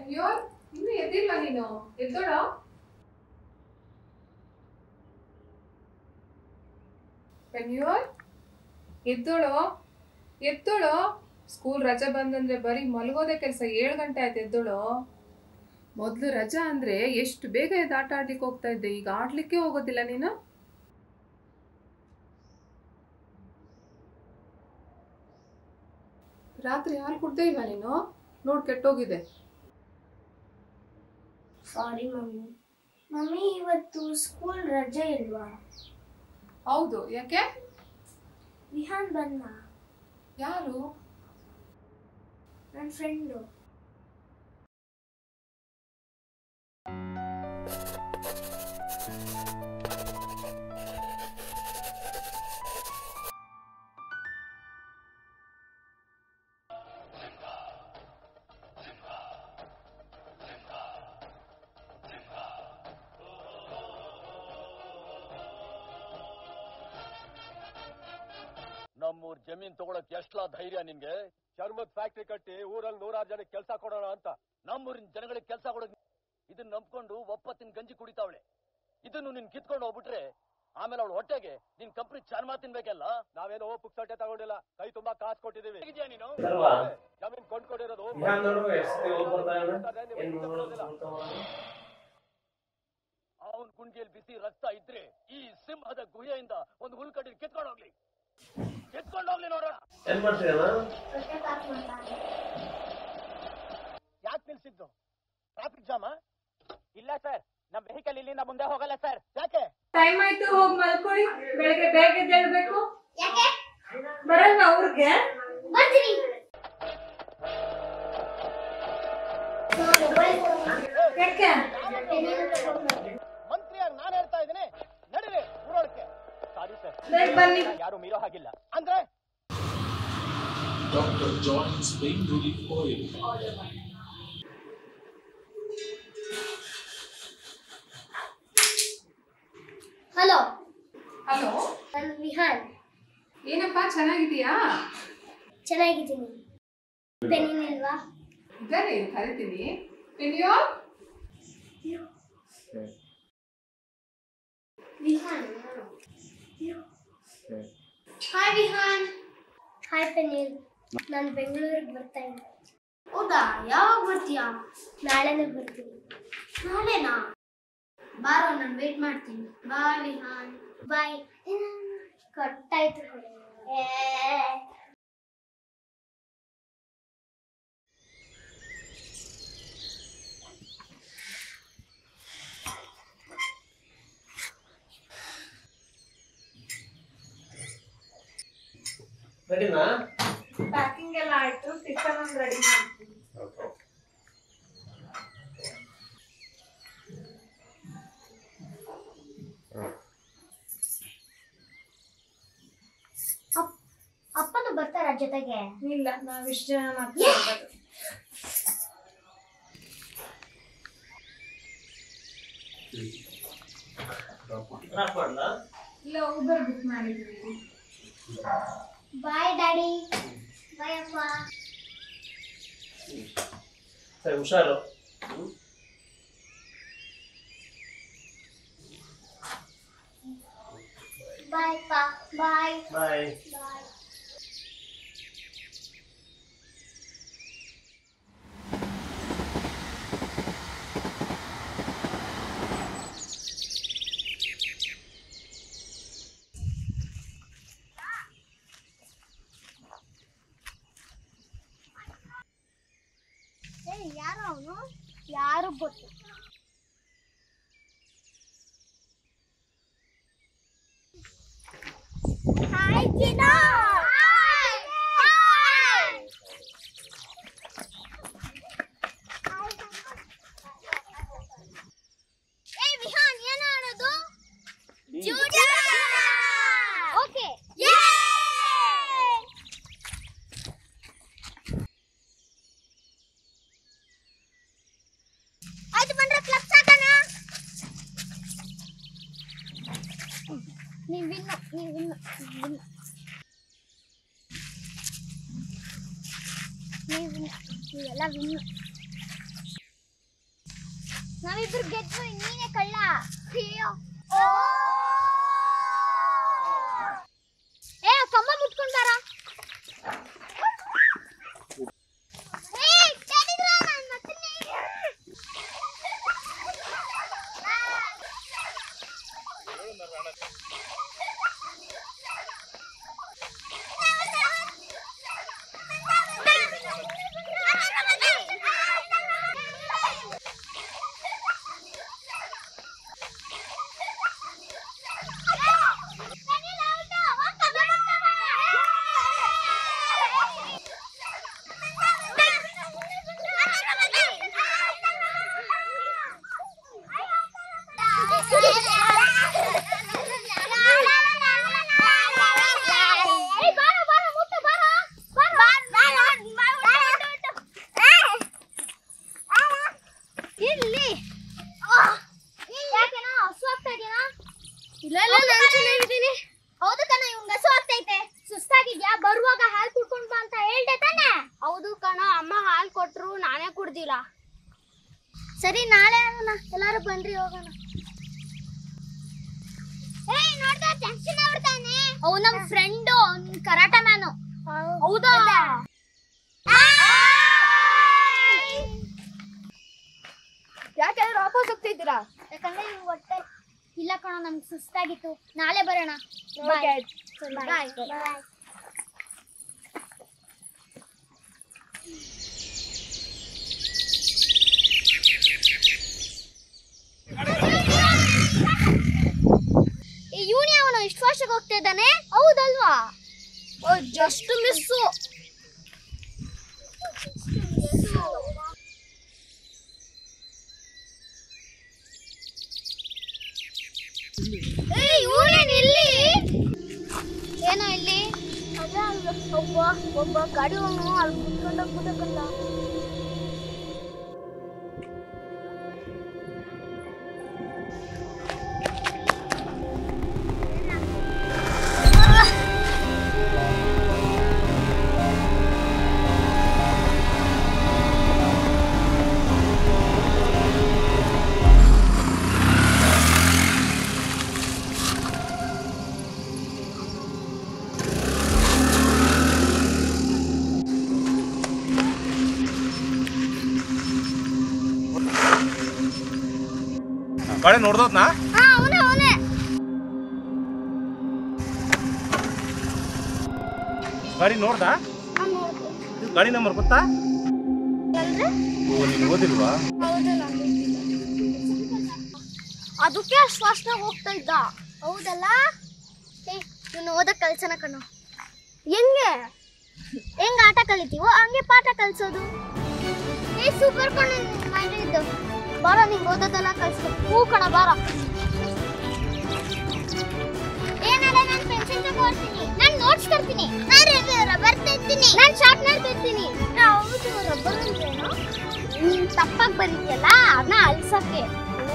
ಅಯ್ಯೋ ಇನ್ನು ಎದ್ದಿಲ್ಲ ನೀನು ಎದ್ದೋಳ ಪೆನ್ಯೂರ್ ಎದ್ದೋಳು ಎದ್ದೋಳು ಸ್ಕೂಲ್ ರಜೆ ಬಂದಂದ್ರೆ ಬರೀ ಮಲಗೋದೇ ಕೆಲಸ ಏಳು ಗಂಟೆ ಆಯ್ತು ಎದ್ದೋಳು ಮೊದಲು ರಜಾ ಅಂದ್ರೆ ಎಷ್ಟು ಬೇಗ ಎದ್ದು ಆಟ ಆಡ್ಲಿಕ್ಕೆ ಹೋಗ್ತಾ ಇದ್ದೆ ಈಗ ಆಡ್ಲಿಕ್ಕೆ ಹೋಗೋದಿಲ್ಲ ನೀನು ರಾತ್ರಿ ಹಾಲು ಕುಡ್ದೇ ಇಲ್ಲ ನೀನು ನೋಡ್ ಕೆಟ್ಟೋಗಿದೆ ಸಾರಿ ಮಮ್ಮಿ ಮಮ್ಮಿ ಇವತ್ತು ಸ್ಕೂಲ್ ರಜೆ ಇಲ್ವಾ ಹೌದು ಯಾಕೆ ವಿಹಾನ್ ಬಂದ ಯಾರು ನನ್ನ ಫ್ರೆಂಡು ನಮ್ಮೂರ್ ಜಮೀನ್ ತಗೊಳಕ್ ಎಷ್ಟ್ಲಾ ಧೈರ್ಯ ನಿನ್ಗೆ ಚರ್ಮದ್ ಫ್ಯಾಕ್ಟ್ರಿ ಕಟ್ಟಿ ಊರಲ್ಲಿ ನೂರಾರು ಜನಕ್ಕೆ ಕೆಲಸ ಕೊಡೋಣ ಅಂತ ನಮ್ಮೂರಿನ ಜನಗಳಿಗೆ ಕೆಲಸ ಕೊಡೋಕ್ ಇದನ್ನ ನಂಬ್ಕೊಂಡು ಒಪ್ಪತ್ತಿನ ಗಂಜಿ ಕುಡಿತಾವಳೆ ಇದನ್ನು ನಿನ್ ಕಿತ್ಕೊಂಡು ಹೋಗ್ಬಿಟ್ರೆ ಆಮೇಲೆ ಅವಳು ಹೊಟ್ಟೆಗೆ ನಿನ್ ಕಂಪ್ನಿ ಚಾರ್ಮಾ ತಿನ್ಬೇಕಲ್ಲ ನಾವೇನೋ ಪುಕ್ಸಟ್ಟೆ ತಗೊಂಡಿಲ್ಲ ಕೈ ತುಂಬಾ ಕಾಸು ಕೊಟ್ಟಿದೀವಿ ಹೇಗಿದ್ಯಾ ನೀನು ಸರ್ವಾ? ಜಮೀನ್ ಕೊಂಡ್ಕೊಂಡಿರೋದು ವಿಹಾನ್ ನೋಡು ಎಷ್ಟು ಹೋಗ್ ಬರ್ತಾ ಇದ್ದಾನೆ. ಏನ್ ನೋಡೋದು ಅಂತ ಮಾಡೋದು? ಅವನ್ ಗುಂಡಿಯಲ್ಲಿ ಬಿಸಿ ರಕ್ತ ಇದ್ರೆ ಈ ಸಿಂಹದ ಗುಹೆಯಿಂದ ಒಂದು ಹುಲ್ಕಡ್ಡಿ ಕಿತ್ಕೊಂಡು ಹೋಗ್ಲಿ ಕಿತ್ಕೊಂಡು ಹೋಗ್ಲಿ ನೋಡೋಣ ಏನ್ ಮಾಡ್ತೀಯಣ್ಣ ಹೊಟ್ಟೆ ಪಾಕ್ ಮಾಡ್ತಾನೆ ಯಾಕೆ ನಿಲ್ಸಿದ್ದು ಟ್ರಾಫಿಕ್ ಜಾಮ ಇಲ್ಲ ಸರ್ ನಮ್ ವೆಹಿಕಲ್ ಇಲ್ಲಿಂದ ಮುಂದೆ ಹೋಗಲ್ಲ ಸರ್ ಯಾಕೆ ಟೈಮ್ ಆಯ್ತು ಹೋಗಿ ಮಲ್ಕೊಳ್ಳಿ ಬೆಳಗ್ಗೆ ಬೇಗ ಎದ್ದೇಳ್ಬೇಕು ಯಾಕೆ ಬರಲ್ಲ ಅವ್ರಿಗೆ ಬರ್ತೀನಿ ಯಾಕೆ ಮಂತ್ರಿಯಾಗಿ ನಾನು ಹೇಳ್ತಾ ಇದ್ದೀನಿ ನಡೀರಿ ಊರೊಳಕ್ಕೆ ಸಾರಿ ಸರ್ ಬೇಗ ಬನ್ನಿ ಯಾರು ಮೀರೋ ಹಾಗಿಲ್ಲ ಅಂದ್ರೆ Dr. John's Pain Relief Oil. Hello hello ನಾನು ವಿಹಾನ್ ಏನಪ್ಪ ಚೆನ್ನಾಗಿದೀಯಾ ಚೆನ್ನಾಗಿದ್ದೀನಿ ಪೆನ್ನಿನಿಲ್ವಾ ಇದ್ದಾರೆ ಇರು, ಕರಿತೀನಿ ಪೆನ್ಯೂರ್ ವಿಹಾನ್ ಹಾಯ್ ವಿಹಾನ್ ಹಾಯ್ ಪೆನಿಲ್ ನಾನು ಬೆಂಗಳೂರಿಗೆ ಬರ್ತಾ ಇದ್ದೆ ಹೌದಾ ಯಾವಾಗ ಬರ್ತೀಯಾ ನಾಳೆನೇ ಬರ್ತೀನಿ ನಾಳೆನಾ ಬಾರೋ ನಾನು ವೇಟ್ ಮಾಡ್ತೀನಿ ಬಾಯ್ ವಿಹಾನ್ ಬಾಯ್ ಕಟ್ಟಾಯ್ತು ಕೊಡು. ಏ ರೆಡಿನಾ ಪ್ಯಾಕಿಂಗ್ ಎಲ್ಲ ಆಯ್ತು ಟಿಫನ್ ಒಂದು ರೆಡಿ ಮಾಡ್ತೀನಿ ಅಪ್- ಅಪ್ಪನು ಬರ್ತಾರ ಜೊತೆಗೆ ಇಲ್ಲ ನಾವ್ ಇಷ್ಟು ಜನ ಮಾತ್ರ ಹೋಗೋದು. ಡ್ರಾಪ್ ಮಾಡ್ಲಾ ಇಲ್ಲ ಊಬರ್ ಬುಕ್ ಮಾಡಿದ್ವಿ ಬಾಯ್ ಡ್ಯಾಡಿ ಬಾಯ್ ಅಪ್ಪ ಸರಿ ಹುಷಾರು ಬಾಯ್ ಅಪ್ಪ ಬಾಯ್ ಬಾಯ್ ಬಾಯ್ ಯಾರು ಅವನು ಯಾರು ಗೊತ್ತು ಹಾಯ್ ಜಿನಾ ಏ ವಿಹಾನ್ ಏನು ಆಡೋದು ಜೂಜ ಓಕೆ ಆಯ್ತು ಬಂದ್ರೆ ಕ್ಲಬ್ ಸಾಕಣ ನೀವು ವಿನ್ನು ನೀವು ವಿನ್ನು ವಿನ್ನು ನೀವು ವಿನ್ನು ನೀವೆಲ್ಲ ವಿನ್ನು ನಾವಿಬ್ರು ಗೆದ್ದು ನೀನೇ ಕಳ್ಳ ಅಯ್ಯೋ ಏ ಕಂಬ ಮುಟ್ಕೊಂಡ್ ಬಾರ ಏ, ಕೆಡಿದ್ರ ನನ್ ಮಕ್ಕಳ್ನೇ. ಇಲ್ಲಿ ಯಾಕೆನೋ ಹಸು ಆಗ್ತಾ ಇದೆಯಾ ಇಲ್ಲ ಇಲ್ಲ ನಾನು ಚೆನ್ನಾಗಿದ್ದೀನಿ ಹೌದು ಕಣ ಇವಂಗ ಹಸು ಆಗ್ತೈತೆ ಸುಸ್ತಾಗಿದ್ಯಾ ಬರುವಾಗ ಹಾಲು ಕುಡ್ಕೊಂಡ್ ಬಾ ಅಂತ ಹೇಳ್ದೆ ತಾನೆ ಹೌದು ಕಣ ಅಮ್ಮ ಹಾಲು ಕೊಟ್ರು ನಾನೇ ಕುಡ್ದಿಲ್ಲ ಸರಿ ನಾಳೆ ಆಗೋಣ ಎಲ್ಲಾರು ಬನ್ರಿ ಹೋಗೋಣ ಏಯ್ ನೋಡ್ದ ಟೆನ್ಷನ್ ಆಗ್ಬಿಡ್ತಾನೆ ಅವ್ ನಮ್ ಫ್ರೆಂಡ್ ಕರಾಟ ಮ್ಯಾನು ಹೌದಾ ಯಾಕೆಂದ್ರೆ ವಾಪಸ್ ಹೋಗ್ತಿದ್ದೀರಾ ಯಾಕಂದ್ರೆ ಇವ್ ಹೊಟ್ಟೆ ಇಲ್ಲ ಕಣ ನಮ್ಗೆ ಸುಸ್ತಾಗಿತ್ತು ನಾಳೆ ಬರೋಣ Okay, ಆಯ್ತು. ಬಾಯ್ ಇವನು ಅವನು ಇಷ್ಟು ವರ್ಷಕ್ಕೆ ಹೋಗ್ತಾ ಇದ್ದಾನೆ ಹೌದಲ್ವಾ ಜಸ್ಟ್ ಮಿಸ್ಸು ಇವನೇನ್ ಇಲ್ಲಿ ಏನೋ ಇಲ್ಲಿ ಒಬ್ಬ ಒಬ್ಬ ಗಾಡಿ ಅವನು ಅಲ್ಲಿ ಕುತ್ಕೊಂಡು ಹೋಗ್ಬಿಟ್ಟಕ್ಕಲ್ಲ ಗಾಡಿ ನೋಡ್ದೋದ್ನಾ ಹಾ ಅವನೇ ಅವನೇ ಗಾಡಿ ನೋಡ್ದಾ ಇದು ಗಾಡಿ ನಂಬರ್ ಗೊತ್ತಾ ಓ ನೀನು ಓದಿಲ್ವಾ ಅದಕ್ಕೆ ಅಷ್ಟು ಫಾಸ್ಟಾಗಿ ಹೋಗ್ತಾ ಇದ್ದ ಹೌದಲ್ಲ ಏ ಇವನು ಓದಕ್ ಕಲ್ಸನ ಕಣು ಹೆಂಗೆ ಹೆಂಗ ಆಟ ಕಲಿತೀವೋ ಹಂಗೆ ಪಾಠ ಕಲ್ಸೋದು ಏ ಸೂಪರ್ ಕಣ ಮೈಂಡ್ ಇದ್ದು ಬಾರ ನಿಂಗೆ ಓದೋದೆಲ್ಲ ಕಲ್ಸು ಹೂ ಕಣ ಬಾರ ಏನಲ್ಲ ನಾನು ಪೆನ್ಸಿಲ್ ತಗೊಳ್ತೀನಿ ನಾನು ನೋಟ್ಸ್ ತರ್ತೀನಿ ನಾನು ರಬ್ಬರ್ ತರ್ತೀನಿ ನಾನು ಶಾರ್ಪ್ನರ್ ತರ್ತೀನಿ ಹೌದು ರಬ್ಬರ್ ಅಂದ್ರೇನು ನೀನ್ ತಪ್ಪಾಗಿ ಬರೀತಿಯಲ್ಲ ಅದನ್ನ ಅಲ್ಸಕ್ಕೆ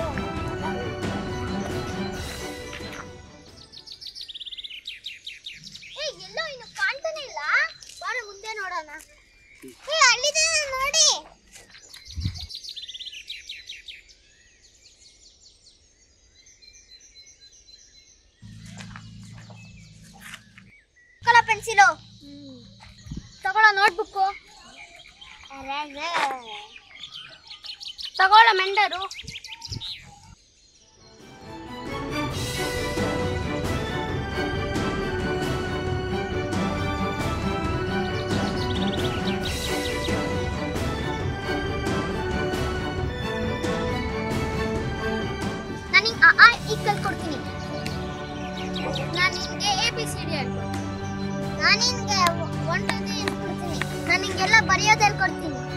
ಏ ಎಲ್ಲೋ ಇನ್ನು ಕಾಣ್ತಾನೆ ಇಲ್ಲ ಬಾರ ಮುಂದೆ ನೋಡೋಣ ಏ ಅಲ್ಲಿದೆ ನೋಡಿ ಕಲ ಪೆನ್ಸಿಲು ತಗೊಳ್ಳೋ ನೋಟ್ಬುಕ್ಕು ತಗೊಳ್ಳೋ ಮೆಂಡರು ನಾನು ಹಿಂಗೆ ಅ ಆ ಇ ಕಲ್ಕೊಡ್ತೀನಿ ನಾನು ನಿಮಗೆ ಎ ಬಿ ಸಿ ಡಿ ಹೇಳ್ಕೊಡ್ತೀನಿ ನಾನು ನಿಮಗೆ ಒನ್ ಟು ತ್ರೀ ಹೇಳ್ಕೊಡ್ತೀನಿ ನಾನು ನಿಂಗೆಲ್ಲ ಬರೆಯೋದು ಹೇಳ್ಕೊಡ್ತೀನಿ